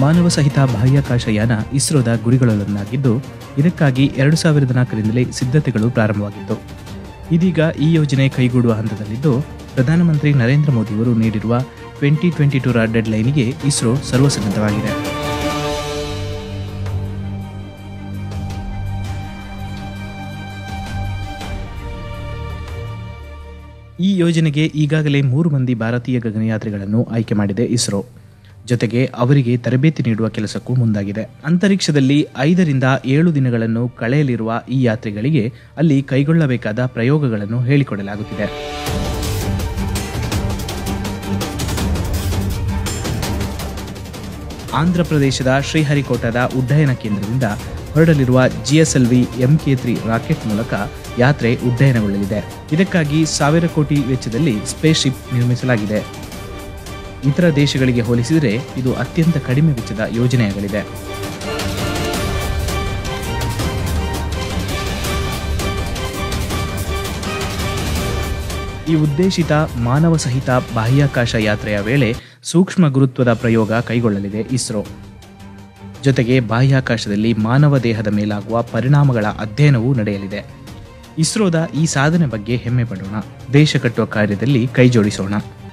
ಮಾನವ ಸಹಿತ ಬಾಹ್ಯಾಕಾಶ ಯಾನ ಇಸ್ರೋದ ಗುರಿಗಳಲ್ಲೊಂದಾಗಿದ್ದು ಇದಕ್ಕಾಗಿ ಎರಡು ಸಾವಿರದ ನಾಲ್ಕರಿಂದಲೇ ಸಿದ್ಧತೆಗಳು ಪ್ರಾರಂಭವಾಗಿದ್ದು ಇದೀಗ ಈ ಯೋಜನೆ ಕೈಗೂಡುವ ಹಂತದಲ್ಲಿದ್ದು ಪ್ರಧಾನಮಂತ್ರಿ ನರೇಂದ್ರ ಮೋದಿಯವರು ನೀಡಿರುವ ಟ್ವೆಂಟಿ ಟ್ವೆಂಟಿ ಟೂರ ಡೆಡ್ ಲೈನ್ಗೆ ಇಸ್ರೋ ಸರ್ವಸನ್ನದ್ಧವಾಗಿದೆ ಈ ಯೋಜನೆಗೆ ಈಗಾಗಲೇ ಮೂರು ಮಂದಿ ಭಾರತೀಯ ಗಗನಯಾತ್ರಿಗಳನ್ನು ಆಯ್ಕೆ ಮಾಡಿದೆ ಇಸ್ರೋ ಜೊತೆಗೆ ಅವರಿಗೆ ತರಬೇತಿ ನೀಡುವ ಕೆಲಸಕ್ಕೂ ಮುಂದಾಗಿದೆ ಅಂತರಿಕ್ಷದಲ್ಲಿ ಐದರಿಂದ ಏಳು ದಿನಗಳನ್ನು ಕಳೆಯಲಿರುವ ಈ ಯಾತ್ರಿಗಳಿಗೆ ಅಲ್ಲಿ ಕೈಗೊಳ್ಳಬೇಕಾದ ಪ್ರಯೋಗಗಳನ್ನು ಹೇಳಿಕೊಡಲಾಗುತ್ತಿದೆ ಆಂಧ್ರಪ್ರದೇಶದ ಶ್ರೀಹರಿಕೋಟದ ಉಡ್ಡಯನ ಕೇಂದ್ರದಿಂದ ಹೊರಡಲಿರುವ ಜಿಎಸ್ಎಲ್ವಿ ಎಂಕೆ ತ್ರೀ ರಾಕೆಟ್ ಮೂಲಕ ಯಾತ್ರೆ ಉಡ್ಡಯನಗೊಳ್ಳಲಿದೆ ಇದಕ್ಕಾಗಿ ಸಾವಿರ ಕೋಟಿ ವೆಚ್ಚದಲ್ಲಿ ಸ್ಪೇಸ್ ಶಿಪ್ ನಿರ್ಮಿಸಲಾಗಿದೆ ಇತರ ದೇಶಗಳಿಗೆ ಹೋಲಿಸಿದರೆ ಇದು ಅತ್ಯಂತ ಕಡಿಮೆ ವೆಚ್ಚದ ಯೋಜನೆಯಾಗಲಿದೆ ಈ ಉದ್ದೇಶಿತ ಮಾನವ ಸಹಿತ ಬಾಹ್ಯಾಕಾಶ ಯಾತ್ರೆಯ ವೇಳೆ ಸೂಕ್ಷ್ಮ ಗುರುತ್ವದ ಪ್ರಯೋಗ ಕೈಗೊಳ್ಳಲಿದೆ ಇಸ್ರೋ ಜೊತೆಗೆ ಬಾಹ್ಯಾಕಾಶದಲ್ಲಿ ಮಾನವ ದೇಹದ ಮೇಲಾಗುವ ಪರಿಣಾಮಗಳ ಅಧ್ಯಯನವೂ ನಡೆಯಲಿದೆ ಇಸ್ರೋದ ಈ ಸಾಧನೆ ಬಗ್ಗೆ ಹೆಮ್ಮೆ ಪಡೋಣ ದೇಶ ಕಟ್ಟುವ ಕಾರ್ಯದಲ್ಲಿ ಕೈಜೋಡಿಸೋಣ